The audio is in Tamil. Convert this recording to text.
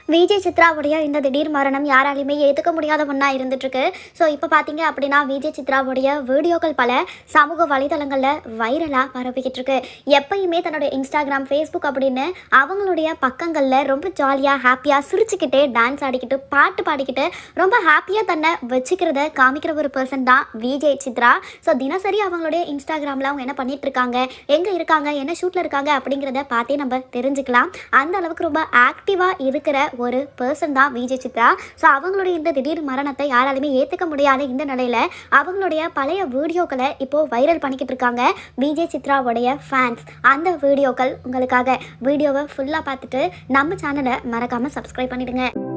விஜய் சித்ராவுடைய இந்த திடீர் மரணம் யாராலையுமே ஏற்றுக்க முடியாத ஒன்றா இருந்துட்டுருக்கு ஸோ இப்போ பார்த்தீங்க அப்படின்னா விஜய் சித்ராவுடைய வீடியோக்கள் பல சமூக வலைதளங்களில் வைரலாக பரப்பிக்கிட்டு இருக்கு எப்பயுமே தன்னோட இன்ஸ்டாகிராம் ஃபேஸ்புக் அப்படின்னு அவங்களுடைய பக்கங்களில் ரொம்ப ஜாலியாக ஹாப்பியாக சிரிச்சுக்கிட்டே டான்ஸ் ஆடிக்கிட்டு பாட்டு பாடிக்கிட்டு ரொம்ப ஹாப்பியாக தன்னை வச்சுக்கிறத காமிக்கிற ஒரு பர்சன் தான் விஜய் சித்ரா ஸோ தினசரி அவங்களுடைய இன்ஸ்டாகிராமில் அவங்க என்ன பண்ணிட்டு இருக்காங்க எங்கே இருக்காங்க என்ன ஷூட்டில் இருக்காங்க அப்படிங்கிறத பார்த்தே நம்ம தெரிஞ்சுக்கலாம் அந்த அளவுக்கு ரொம்ப ஆக்டிவாக இருக்கிற ஒரு பர்சன் தான் விஜய் சித்ரா ஸோ அவங்களுடைய இந்த திடீர் மரணத்தை யாராலுமே ஏற்றுக்க முடியாத இந்த நிலையில் அவங்களுடைய பழைய வீடியோக்களை இப்போது வைரல் பண்ணிக்கிட்டு இருக்காங்க விஜய் சித்ராவுடைய ஃபேன்ஸ் அந்த வீடியோக்கள் உங்களுக்காக வீடியோவை ஃபுல்லாக பார்த்துட்டு நம்ம சேனலை மறக்காமல் சப்ஸ்கிரைப் பண்ணிடுங்க